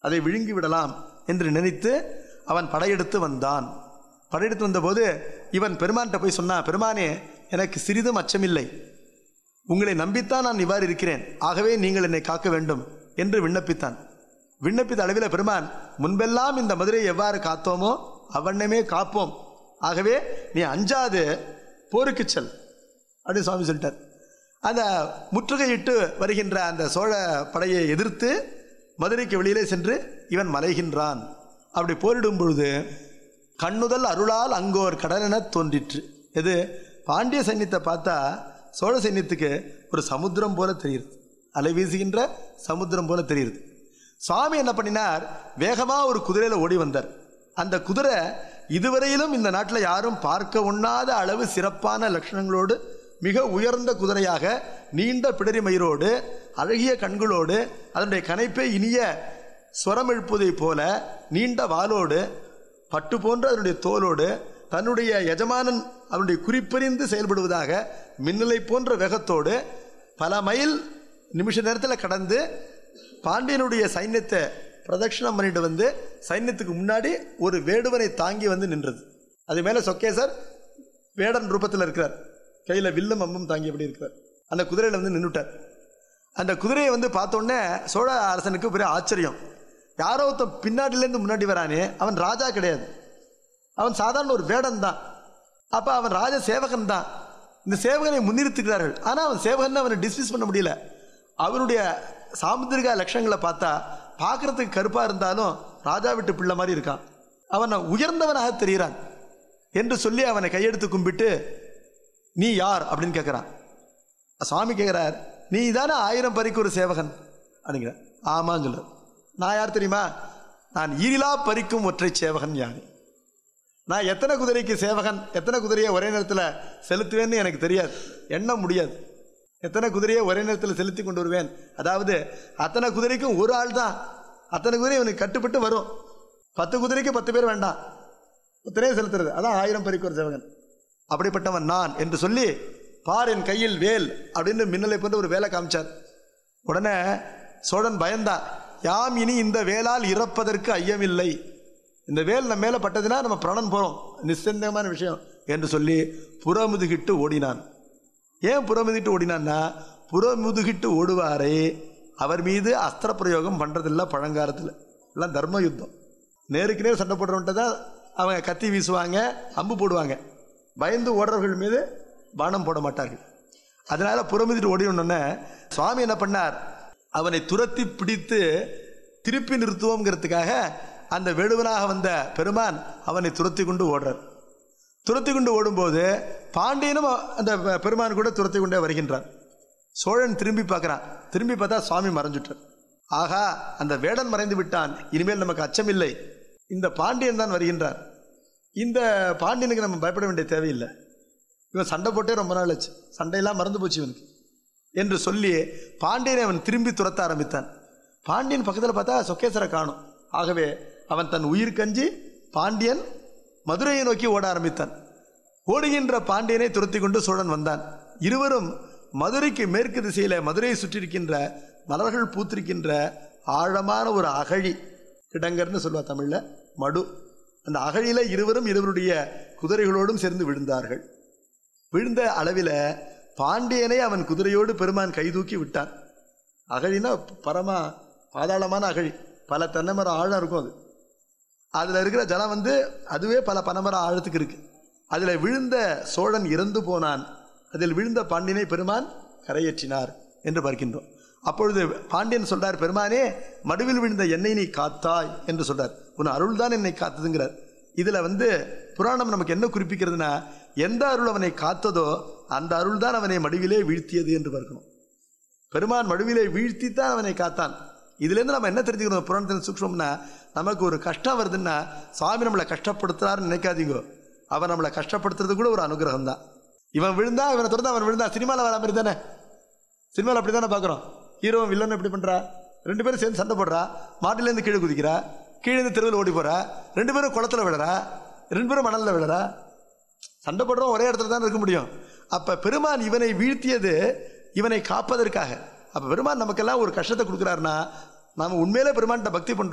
அதை விழுங்கி விடலாம் என்று நினைத்து அவன் படையெடுத்து வந்தான் படையெடுத்து வந்தபோது இவன் பெருமான்கிட்ட போய் சொன்னான் பெருமானே எனக்கு சிறிதும் அச்சமில்லை உங்களை நம்பித்தான் நான் இவ்வாறு இருக்கிறேன் ஆகவே நீங்கள் என்னை காக்க வேண்டும் என்று விண்ணப்பித்தான் விண்ணப்பித்த அளவில் பெருமான் முன்பெல்லாம் இந்த மதுரையை எவ்வாறு காத்தோமோ அவ்வண்ணமே காப்போம் ஆகவே நீ அஞ்சாது போருக்கு செல் அப்படின்னு சுவாமி சொல்லிட்டார் அந்த முற்றுகையிட்டு வருகின்ற அந்த சோழ படையை எதிர்த்து மதுரைக்கு வெளியிலே சென்று இவன் மலைகின்றான் அப்படி போரிடும் பொழுது கண்ணுதல் அருளால் அங்கோர் கடலென தோன்றிற்று எது பாண்டிய சைன்யத்தை பார்த்தா சோழ சைன்யத்துக்கு ஒரு சமுத்திரம் போல தெரியுது அலை வீசுகின்ற சமுத்திரம் போல தெரியுது சுவாமி என்ன பண்ணினார் வேகமாக ஒரு குதிரையில் ஓடி வந்தார் அந்த குதிரை இதுவரையிலும் இந்த நாட்டில் யாரும் பார்க்க உண்ணாத அளவு சிறப்பான லட்சணங்களோடு மிக உயர்ந்த குதிரையாக நீண்ட பிடரி மயிரோடு அழகிய கண்களோடு அதனுடைய கனைப்பை இனிய ஸ்வரம் எழுப்புவதைப் போல நீண்ட வாளோடு பட்டு போன்ற அதனுடைய தோலோடு தன்னுடைய எஜமானன் அவனுடைய குறிப்பறிந்து செயல்படுவதாக மின்னலை போன்ற வேகத்தோடு பல மைல் நிமிஷ நேரத்தில் கடந்து பாண்டியனுடைய சைன்யத்தை பிரதட்சிணம் பண்ணிட்டு வந்து சைன்யத்துக்கு முன்னாடி ஒரு வேடுவனை தாங்கி வந்து நின்றது அது மேலே சொக்கேசர் வேடன் ரூபத்தில் இருக்கிறார் கையில் வில்லும் அம்பும் தாங்கியபடி இருக்கிறார் அந்த குதிரையில் வந்து நின்றுட்டார் அந்த குதிரையை வந்து பார்த்தோன்னே சோழ அரசனுக்கு பெரிய ஆச்சரியம் யாரோ ஒருத்தன் பின்னாடிலேருந்து முன்னாடி வரானே அவன் ராஜா கிடையாது அவன் சாதாரண ஒரு வேடன் தான் அப்போ அவன் ராஜ சேவகன் தான் இந்த சேவகனை முன்னிறுத்துக்கிறார்கள் ஆனால் அவன் சேவகன் அவனை டிஸ்மிஸ் பண்ண முடியல அவனுடைய சாமுத்திரிகா லட்சணங்களை பார்த்தா பார்க்கறதுக்கு கருப்பாக இருந்தாலும் ராஜா விட்டு பிள்ளை மாதிரி இருக்கான் அவன் உயர்ந்தவனாக தெரிகிறான் என்று சொல்லி அவனை கையெடுத்து கும்பிட்டு நீ யார் அப்படின்னு கேட்குறான் சுவாமி கேட்குறார் நீ தானே ஆயிரம் பறிக்கு ஒரு சேவகன் அப்படிங்கிற ஆமான்னு சொல்கிறார் நான் யார் தெரியுமா நான் ஈரிலா பறிக்கும் ஒற்றை சேவகன் யானே நான் எத்தனை குதிரைக்கு சேவகன் எத்தனை குதிரையை ஒரே நேரத்தில் செலுத்துவேன்னு எனக்கு தெரியாது எண்ண முடியாது எத்தனை குதிரையை ஒரே நேரத்தில் செலுத்தி கொண்டு வருவேன் அதாவது அத்தனை குதிரைக்கும் ஒரு ஆள் தான் அத்தனை குதிரை இவனுக்கு கட்டுப்பட்டு வரும் பத்து குதிரைக்கு பத்து பேர் வேண்டாம் ஒத்தனையே செலுத்துறது அதான் ஆயிரம் பறிக்கு ஒரு சேவகன் அப்படிப்பட்டவன் நான் என்று சொல்லி பார் என் கையில் வேல் அப்படின்னு மின்னலை போன்ற ஒரு வேலை காமிச்சார் உடனே சோழன் பயந்தா யாம் இனி இந்த வேலால் இறப்பதற்கு ஐயமில்லை இந்த வேல் நம்ம மேலே பட்டதுன்னா நம்ம பிரணம் போகிறோம் நிச்சந்தமான விஷயம் என்று சொல்லி புறமுதுகிட்டு ஓடினான் ஏன் புறமுதுகிட்டு ஓடினான்னா புறமுதுகிட்டு ஓடுவாரே அவர் மீது அஸ்திர பிரயோகம் பண்ணுறதில்ல பழங்காலத்தில் எல்லாம் தர்ம யுத்தம் நேருக்கு நேர் சண்டை போடுறவன்ட்டு தான் அவங்க கத்தி வீசுவாங்க அம்பு போடுவாங்க பயந்து ஓடுறவர்கள் மீது பானம் போட மாட்டார்கள் அதனால புறமுதிட்டு ஓடினோடனே சுவாமி என்ன பண்ணார் அவனை துரத்தி பிடித்து திருப்பி நிறுத்துவோங்கிறதுக்காக அந்த வேடுவனாக வந்த பெருமான் அவனை துரத்தி கொண்டு ஓடுறார் துரத்தி கொண்டு ஓடும்போது பாண்டியனும் அந்த பெருமான் கூட துரத்தி கொண்டே வருகின்றான் சோழன் திரும்பி பார்க்குறான் திரும்பி பார்த்தா சுவாமி மறைஞ்சுட்டார் ஆகா அந்த வேடன் மறைந்து விட்டான் இனிமேல் நமக்கு அச்சமில்லை இந்த பாண்டியன் தான் வருகின்றார் இந்த பாண்டியனுக்கு நம்ம பயப்பட வேண்டிய தேவையில்லை இவன் சண்டை போட்டே ரொம்ப நாள் ஆச்சு சண்டையெல்லாம் மறந்து போச்சு இவனுக்கு என்று சொல்லி பாண்டியனை அவன் திரும்பி துரத்த ஆரம்பித்தான் பாண்டியன் பக்கத்தில் பார்த்தா சொக்கேசரை காணும் ஆகவே அவன் தன் உயிர் கஞ்சி பாண்டியன் மதுரையை நோக்கி ஓட ஆரம்பித்தான் ஓடுகின்ற பாண்டியனை துரத்தி கொண்டு சோழன் வந்தான் இருவரும் மதுரைக்கு மேற்கு திசையில் மதுரையை சுற்றிருக்கின்ற மலர்கள் பூத்திருக்கின்ற ஆழமான ஒரு அகழி கிடங்கர்னு சொல்லுவா தமிழில் மடு அந்த அகழியில இருவரும் இருவருடைய குதிரைகளோடும் சேர்ந்து விழுந்தார்கள் விழுந்த அளவில் பாண்டியனை அவன் குதிரையோடு பெருமான் கைதூக்கி விட்டான் அகழினா பரமா பாதாளமான அகழி பல தென்னைமரம் ஆழம் இருக்கும் அது அதில் இருக்கிற ஜலம் வந்து அதுவே பல பனைமரம் ஆழத்துக்கு இருக்கு அதில் விழுந்த சோழன் இறந்து போனான் அதில் விழுந்த பாண்டியனை பெருமான் கரையேற்றினார் என்று பார்க்கின்றோம் அப்பொழுது பாண்டியன் சொல்றார் பெருமானே மடுவில் விழுந்த என்னை நீ காத்தாய் என்று சொல்றார் உன் அருள் தான் என்னை காத்ததுங்கிறார் இதில் வந்து புராணம் நமக்கு என்ன குறிப்பிக்கிறதுனா எந்த அருள் அவனை காத்ததோ அந்த அருள் தான் அவனை மடுவிலே வீழ்த்தியது என்று பார்க்கணும் பெருமான் மடுவிலே வீழ்த்தி தான் அவனை காத்தான் இதுலேருந்து நம்ம என்ன தெரிஞ்சுக்கணும் புராணத்தின் சூக்ஷம்னா நமக்கு ஒரு கஷ்டம் வருதுன்னா சுவாமி நம்மளை கஷ்டப்படுத்துறாருன்னு நினைக்காதீங்க அவன் நம்மளை கஷ்டப்படுத்துறது கூட ஒரு அனுகிரகம் தான் இவன் விழுந்தா இவனை தொடர்ந்து அவன் விழுந்தா சினிமாவில் வர மாதிரி தானே சினிமாவில் அப்படி தானே பார்க்குறோம் ஹீரோ வில்லன் எப்படி பண்ணுறா ரெண்டு பேரும் சேர்ந்து சண்டை போடுறா மாட்டிலேருந்து கீழே குதிக்கிறா கீழே இருந்து தெருவில் ஓடி போறா ரெண்டு பேரும் குளத்துல விழறா ரெண்டு பேரும் மணலில் விழறா சண்டை போடுறோம் ஒரே இடத்துல தான் இருக்க முடியும் அப்போ பெருமான் இவனை வீழ்த்தியது இவனை காப்பதற்காக அப்போ பெருமான் நமக்கெல்லாம் ஒரு கஷ்டத்தை கொடுக்குறாருன்னா நாம் உண்மையிலே பெருமான்கிட்ட பக்தி பண்ணுறோம்